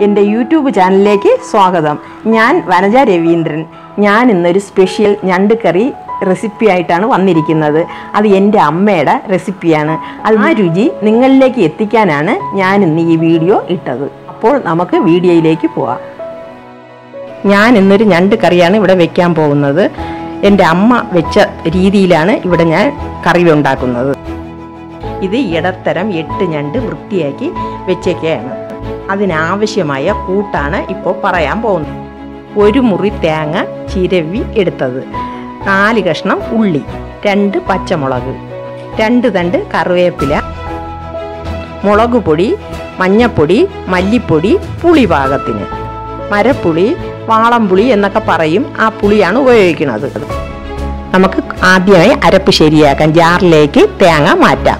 എൻ്റെ യൂട്യൂബ് ചാനലിലേക്ക് സ്വാഗതം ഞാൻ വനജ രവീന്ദ്രൻ ഞാൻ ഇന്നൊരു സ്പെഷ്യൽ ഞണ്ട് കറി റെസിപ്പി ആയിട്ടാണ് വന്നിരിക്കുന്നത് അത് എൻ്റെ അമ്മയുടെ റെസിപ്പിയാണ് അത് ആ രുചി നിങ്ങളിലേക്ക് എത്തിക്കാനാണ് ഞാൻ ഇന്ന് ഈ വീഡിയോ ഇട്ടത് അപ്പോൾ നമുക്ക് വീഡിയോയിലേക്ക് പോവാം ഞാൻ ഇന്നൊരു ഞണ്ട് കറിയാണ് ഇവിടെ വെക്കാൻ പോകുന്നത് എൻ്റെ അമ്മ വെച്ച രീതിയിലാണ് ഇവിടെ ഞാൻ കറി ഉണ്ടാക്കുന്നത് ഇത് ഇടത്തരം എട്ട് ഞണ്ട് വൃത്തിയാക്കി വെച്ചേക്കുകയാണ് അതിനാവശ്യമായ കൂട്ടാണ് ഇപ്പോൾ പറയാൻ പോകുന്നത് ഒരു മുറി തേങ്ങ ചിരവി എടുത്തത് നാല് കഷ്ണം ഉള്ളി രണ്ട് പച്ചമുളക് രണ്ട് തണ്ട് കറിവേപ്പില മുളക് പൊടി മഞ്ഞപ്പൊടി മല്ലിപ്പൊടി പുളി പാകത്തിന് മരപ്പുളി വാളംപുളി എന്നൊക്കെ പറയും ആ പുളിയാണ് ഉപയോഗിക്കുന്നത് നമുക്ക് ആദ്യമായി അരപ്പ് ശരിയാക്കാം ജാറിലേക്ക് തേങ്ങ മാറ്റാം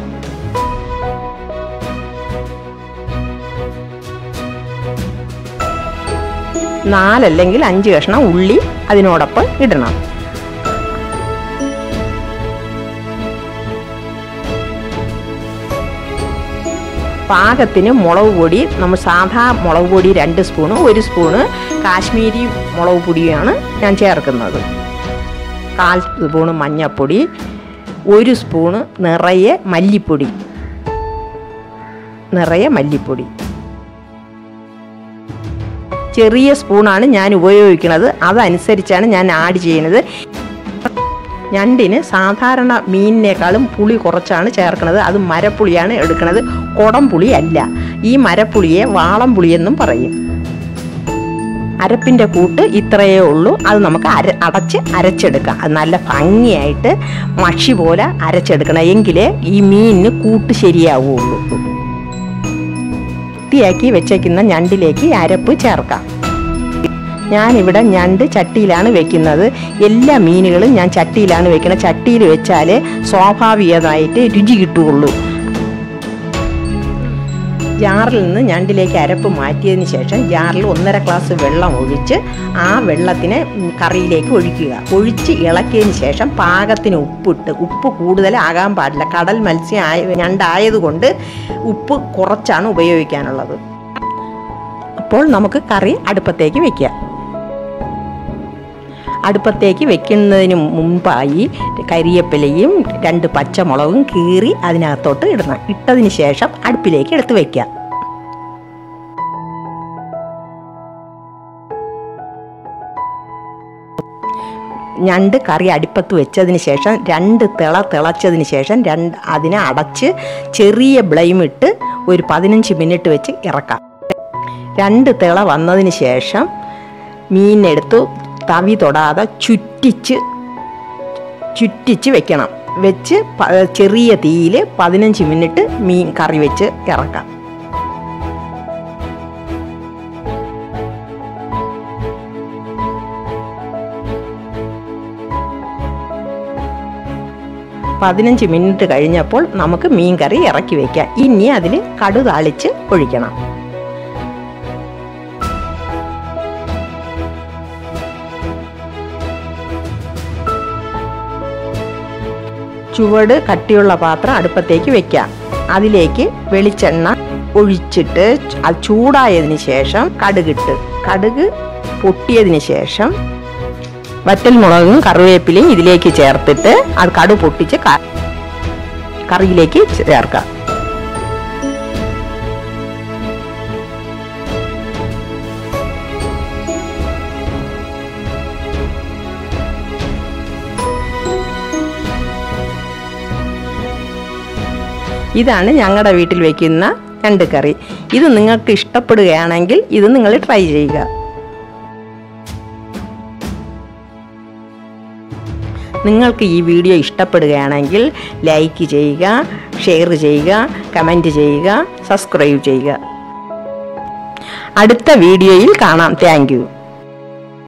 നാലല്ലെങ്കിൽ അഞ്ച് കഷ്ണം ഉള്ളി അതിനോടൊപ്പം ഇടണം പാകത്തിന് മുളക് പൊടി നമ്മൾ സാധാ മുളക് പൊടി രണ്ട് സ്പൂണ് ഒരു സ്പൂണ് കാശ്മീരി മുളക് പൊടിയാണ് ഞാൻ ചേർക്കുന്നത് കാൽ സ്പൂണ് മഞ്ഞൾപ്പൊടി ഒരു സ്പൂണ് നിറയെ മല്ലിപ്പൊടി നിറയെ മല്ലിപ്പൊടി ചെറിയ സ്പൂണാണ് ഞാൻ ഉപയോഗിക്കുന്നത് അതനുസരിച്ചാണ് ഞാൻ ആഡ് ചെയ്യുന്നത് ഞണ്ടിന് സാധാരണ മീനിനേക്കാളും പുളി കുറച്ചാണ് ചേർക്കുന്നത് അത് മരപ്പുളിയാണ് എടുക്കുന്നത് കുടം പുളി അല്ല ഈ മരപ്പുളിയെ വാളം പുളിയെന്നും പറയും അരപ്പിൻ്റെ കൂട്ട് ഇത്രയേ ഉള്ളൂ അത് നമുക്ക് അര അടച്ച് അരച്ചെടുക്കാം അത് നല്ല ഭംഗിയായിട്ട് മഷി പോലെ അരച്ചെടുക്കണം എങ്കിലേ ഈ മീനിന് കൂട്ട് ശരിയാവുള്ളൂ വൃത്തിയാക്കി വെച്ചേക്കുന്ന ഞണ്ടിലേക്ക് അരപ്പ് ചേർക്കാം ഞാനിവിടെ ഞണ്ട് ചട്ടിയിലാണ് വെക്കുന്നത് എല്ലാ മീനുകളും ഞാൻ ചട്ടിയിലാണ് വെക്കുന്നത് ചട്ടിയിൽ വെച്ചാൽ സ്വാഭാവികമായിട്ട് രുചി കിട്ടുകയുള്ളൂ ജാറിൽ നിന്ന് ഞണ്ടിലേക്ക് അരപ്പ് മാറ്റിയതിന് ശേഷം ജാറിൽ ഒന്നര ഗ്ലാസ് വെള്ളം ഒഴിച്ച് ആ വെള്ളത്തിനെ കറിയിലേക്ക് ഒഴിക്കുക ഒഴിച്ച് ഇളക്കിയതിന് ശേഷം പാകത്തിന് ഉപ്പിട്ട് ഉപ്പ് കൂടുതലാകാൻ പാടില്ല കടൽ മത്സ്യം ആയ ഞണ്ടായതുകൊണ്ട് ഉപ്പ് കുറച്ചാണ് ഉപയോഗിക്കാനുള്ളത് അപ്പോൾ നമുക്ക് കറി അടുപ്പത്തേക്ക് വെക്കാം അടുപ്പത്തേക്ക് വെക്കുന്നതിന് മുമ്പായി കരിയപ്പിലയും രണ്ട് പച്ചമുളകും കീറി അതിനകത്തോട്ട് ഇടണം ഇട്ടതിന് ശേഷം അടുപ്പിലേക്ക് എടുത്ത് വെക്കാം ഞണ്ട് കറി അടുപ്പത്ത് വെച്ചതിന് ശേഷം രണ്ട് തിള തിളച്ചതിന് ശേഷം രണ്ട് അതിനെ അടച്ച് ചെറിയ ബ്ലെയിം ഇട്ട് ഒരു പതിനഞ്ച് മിനിറ്റ് വെച്ച് ഇറക്കാം രണ്ട് തിള വന്നതിന് ശേഷം മീനെടുത്ത് തവി തൊടാതെ ചുറ്റിച്ച് ചുറ്റിച്ച് വെക്കണം വെച്ച് ചെറിയ തീയിൽ പതിനഞ്ച് മിനിറ്റ് മീൻ കറി വെച്ച് ഇറക്കാം പതിനഞ്ച് മിനിറ്റ് കഴിഞ്ഞപ്പോൾ നമുക്ക് മീൻ കറി ഇറക്കി വെക്കാം ഇനി അതിൽ കടു താളിച്ച് ഒഴിക്കണം ചുവട് കട്ടിയുള്ള പാത്രം അടുപ്പത്തേക്ക് വെക്കാം അതിലേക്ക് വെളിച്ചെണ്ണ ഒഴിച്ചിട്ട് അത് ചൂടായതിന് ശേഷം കടുകിട്ട് കടുക് പൊട്ടിയതിന് ശേഷം വറ്റൽ മുളകും കറിവേപ്പിലയും ഇതിലേക്ക് ചേർത്തിട്ട് അത് കടു പൊട്ടിച്ച് കറിയിലേക്ക് ചേർക്കാം ഇതാണ് ഞങ്ങളുടെ വീട്ടിൽ വയ്ക്കുന്ന ഞണ്ട് കറി ഇത് നിങ്ങൾക്ക് ഇഷ്ടപ്പെടുകയാണെങ്കിൽ ഇത് നിങ്ങൾ ട്രൈ ചെയ്യുക നിങ്ങൾക്ക് ഈ വീഡിയോ ഇഷ്ടപ്പെടുകയാണെങ്കിൽ ലൈക്ക് ചെയ്യുക ഷെയർ ചെയ്യുക കമൻറ്റ് ചെയ്യുക സബ്സ്ക്രൈബ് ചെയ്യുക അടുത്ത വീഡിയോയിൽ കാണാം താങ്ക്